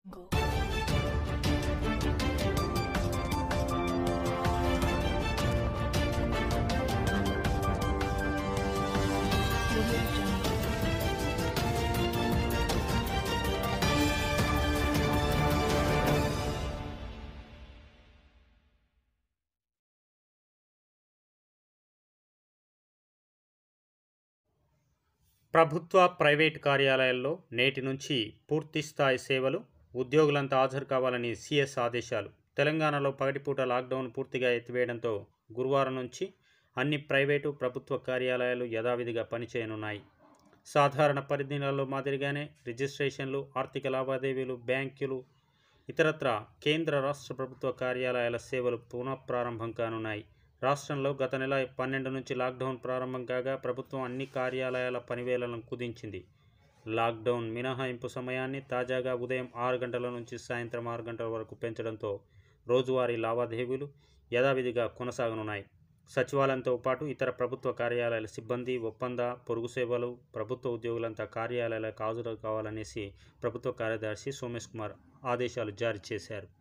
audio jungle. ప్రభుత్వ private కార్యాలయాల్లో నేటి నుంచి పూర్తి స్థాయి సేవలు ఉద్యోగులంతా హాజరు కావాలని సీఎస్ ఆదేశాలు తెలంగాణలో పగటిపూట లాక్డౌన్ పూర్తిగా ఎత్తివేయడంతో గురువారం నుంచి అన్ని ప్రైవేటు ప్రభుత్వ కార్యాలయాలు యథావిధిగా పనిచేయనున్నాయి సాధారణ పరిధిలో మాదిరిగానే రిజిస్ట్రేషన్లు ఆర్థిక లావాదేవీలు బ్యాంకులు ఇతరత్ర కేంద్ర రాష్ట్ర ప్రభుత్వ కార్యాలయాల సేవలు పునఃప్రారంభం కానున్నాయి రాష్ట్రంలో గత నెల పన్నెండు నుంచి లాక్డౌన్ ప్రారంభం కాగా ప్రభుత్వం అన్ని కార్యాలయాల పనివేళలను కుదించింది లాక్డౌన్ మినహాయింపు సమయాన్ని తాజాగా ఉదయం ఆరు గంటల నుంచి సాయంత్రం ఆరు గంటల వరకు పెంచడంతో రోజువారీ లావాదేవీలు యథావిధిగా కొనసాగనున్నాయి సచివాలయంతో పాటు ఇతర ప్రభుత్వ కార్యాలయాల సిబ్బంది ఒప్పంద పొరుగు సేవలు ప్రభుత్వ ఉద్యోగులంతా కార్యాలయాలకు హాజరు కావాలనేసి ప్రభుత్వ కార్యదర్శి సోమేష్ కుమార్ ఆదేశాలు జారీ చేశారు